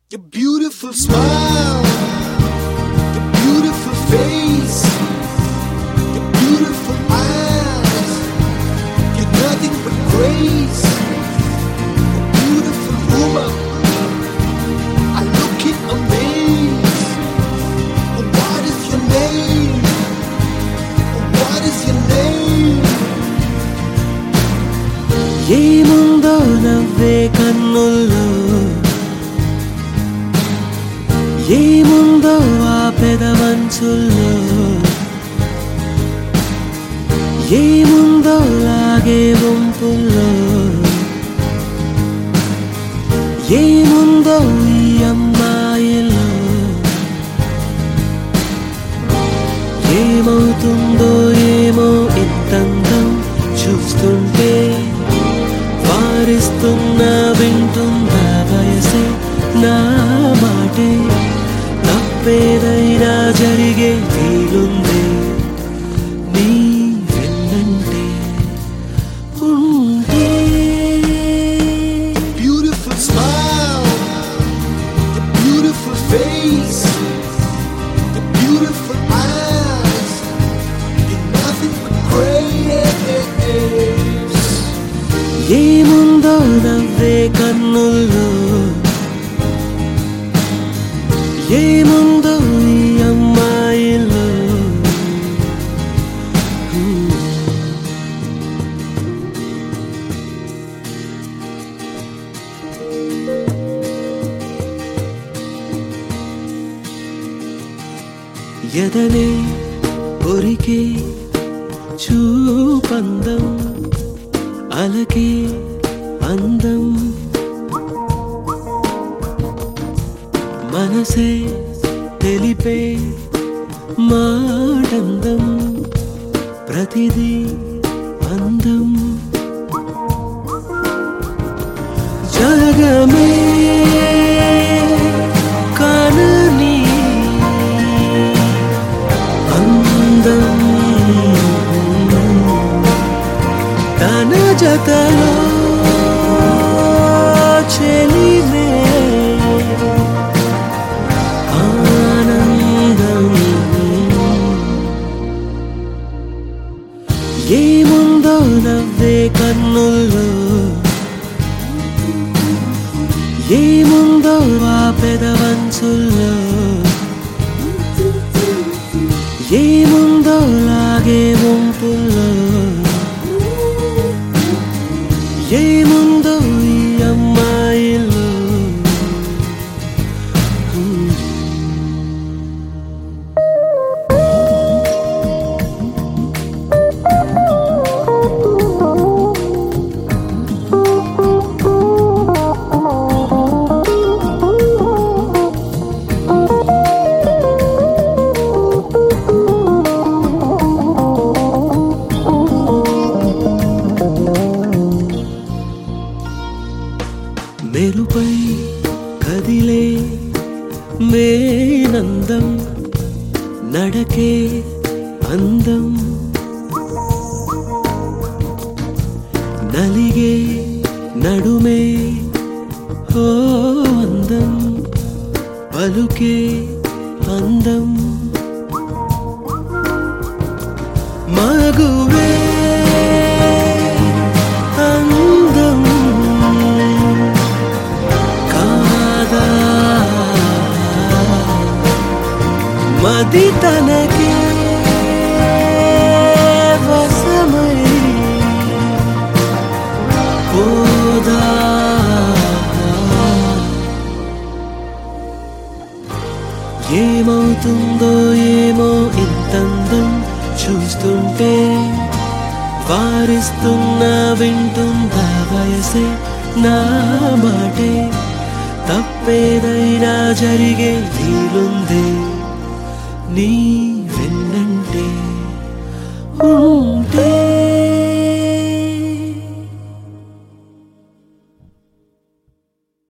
Your beautiful smile, your beautiful face, your beautiful eyes, you're nothing but grace. A beautiful woman, I look in amaze. Oh, what is your name? Oh, what is your name? ఏముందో నవ్వే కన్నుల్లో ఏముందో ఆ పెదవంచుల్లో ఏముందో లాగే వంపుల్లో ఏముందో ఈ అమ్మాయిలో ఏమవుతుందో ఏమో ఇంతంతం చూస్తుంటే వారిస్తున్నా వింటుందా వయసే నా మాటే తప్పేదైనా జరిగే వీలుంది నీ వెన్నంటే ఉంటే Beautiful smile, your beautiful face, your beautiful eyes, you're nothing but grace. ఏముందో నవ్వే కన్నుల్లో ఏముందో ఈ అమ్మాయిలో ఎదనే కొరికే చూపందం అలకే అందం మనసే తెలిపే మాటందం ప్రతిదీ అందం జగమే కనని అందం తన జతలో చెలిమే ఆనందం ఏముందో నవ్వే కన్నుల్లో ఏముందో ఆ పెదవంచుల్లో ఏముందో లాగే వంపుల్లో ఏముందో ఈ అమ్మాయిలో మెరుపై కదిలే మేనందం నడకే అందం నలిగే నడుమే ఓ అందం పలుకే అందం మగువే అందం కాదా మది తనకే వశమై పోదా ఏమవుతుందో ఏమో ఇంతందం చూస్తుంటే వారిస్తున్నా వింటుందా వయసే నా మాటే తప్పేదైనా జరిగే వీలుంది నీ